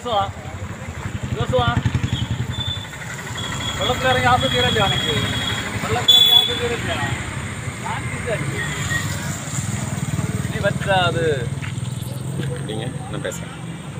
ജോസുവാ ജോസുവാ വെള്ളത്തിലിറങ്ങി ആസ്വദിക്കില്ല ആണെങ്കിൽ വെള്ളത്തിലിറങ്ങി ആസ്വദിക്കില്ല ഞാൻ തിരിച്ചടിച്ചു നീ പറ്റാത് அப்படிங்க நான் பேசுகிறேன்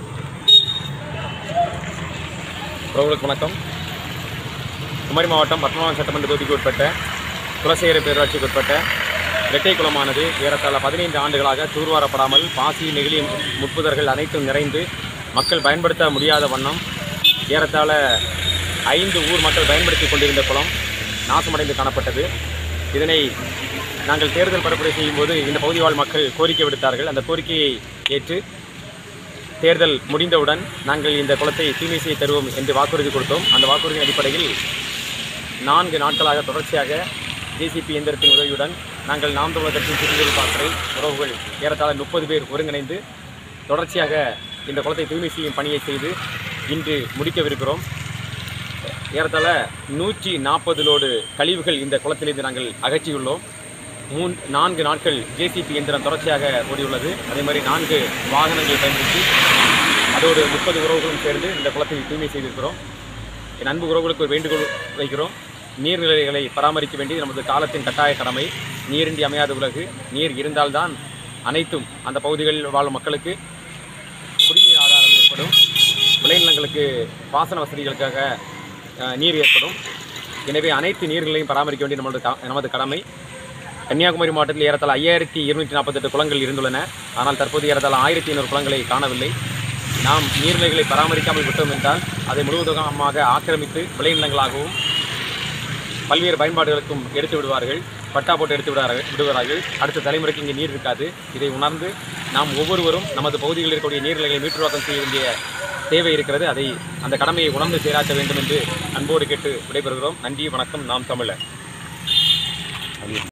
உறவுகளுக்கு வணக்கம் குமரி மாவட்டம் பத்மநாபம் சட்டமன்ற தொகுதிக்கு உட்பட்ட குலசேகர பேரூராட்சிக்கு உட்பட்ட இரட்டை குளமானது ஏறத்தாழ பதினைந்து ஆண்டுகளாக தூர்வாரப்படாமல் பாசி நெகிழி முட்புதர்கள் அனைத்தும் நிறைந்து மக்கள் பயன்படுத்த முடியாத வண்ணம் ஏறத்தாழ ஐந்து ஊர் மக்கள் பயன்படுத்தி கொண்டிருந்த குளம் நாசமடைந்து காணப்பட்டது இதனை நாங்கள் தேர்தல் பரப்புரை செய்யும்போது இந்த பகுதி வாழ் மக்கள் கோரிக்கை விடுத்தார்கள் அந்த கோரிக்கையை ஏற்று தேர்தல் முடிந்தவுடன் நாங்கள் இந்த குளத்தை தூய்மை செய்ய தருவோம் என்று வாக்குறுதி கொடுத்தோம் அந்த வாக்குறுதியின் அடிப்படையில் நான்கு நாட்களாக தொடர்ச்சியாக ஜேசிபி இயந்திரத்தின் உதவியுடன் நாங்கள் நாம் தமிழர் கட்சியின் சுற்றுச்சூழல் பாசறை உறவுகள் ஏறத்தாழ முப்பது பேர் ஒருங்கிணைந்து தொடர்ச்சியாக இந்த குளத்தை தூய்மை செய்யும் பணியை செய்து இன்று முடிக்கவிருக்கிறோம் ஏறத்தாழ நூற்றி நாற்பது லோடு கழிவுகள் இந்த குளத்திலிருந்து நாங்கள் அகற்றியுள்ளோம் மூன் நான்கு நாட்கள் ஜேசிபி இயந்திரம் தொடர்ச்சியாக ஓடியுள்ளது அதே மாதிரி நான்கு வாகனங்களை பயன்படுத்தி அதோடு முப்பது உறவுகளும் சேர்ந்து இந்த குளத்தை தூய்மை செய்திருக்கிறோம் என் அன்பு உறவுகளுக்கு ஒரு வேண்டுகோள் வைக்கிறோம் நீர்நிலைகளை பராமரிக்க வேண்டியது நமது காலத்தின் கட்டாய கடமை நீரின்றி அமையாத உலகு நீர் இருந்தால்தான் அனைத்தும் அந்த பகுதிகளில் வாழும் மக்களுக்கு குடிநீர் ஆதாரம் ஏற்படும் விளைநிலங்களுக்கு பாசன வசதிகளுக்காக அஹ், நீர் ஏற்படும் எனவே அனைத்து நீர்களையும் பராமரிக்க வேண்டிய நமது க- நமது கடமை கன்னியாகுமரி மாவட்டத்தில் ஏறத்தாழ ஐயாயிரத்தி இருநூற்றி நாற்பத்தெட்டு குளங்கள் இருந்துள்ளன ஆனால் தற்போது ஏறத்தாழ ஆயிரத்தி ஐநூறு குளங்களை காணவில்லை நாம் நீர்நிலைகளை பராமரிக்காமல் விட்டோம் என்றால் அதை முழுவதுமாக ஆக்கிரமித்து விளைநிலங்களாகவும் பல்வேறு பயன்பாடுகளுக்கும் எடுத்து விடுவார்கள் பட்டா போட்டு எடுத்து விடுவார்கள் விடுவார்கள் அடுத்த தலைமுறைக்கு இங்கே நீர் இருக்காது இதை உணர்ந்து நாம் ஒவ்வொருவரும் நமது பகுதிகளில் இருக்கக்கூடிய நீர்நிலைகளை மீட்டுருவாக்கம் செய்ய வேண்டிய தேவை இருக்கிறது அதை அந்த கடமையை உணர்ந்து செயலாற்ற வேண்டும் என்று அன்போடு கேட்டு விடைபெறுகிறோம் நன்றி வணக்கம் நாம் தமிழர்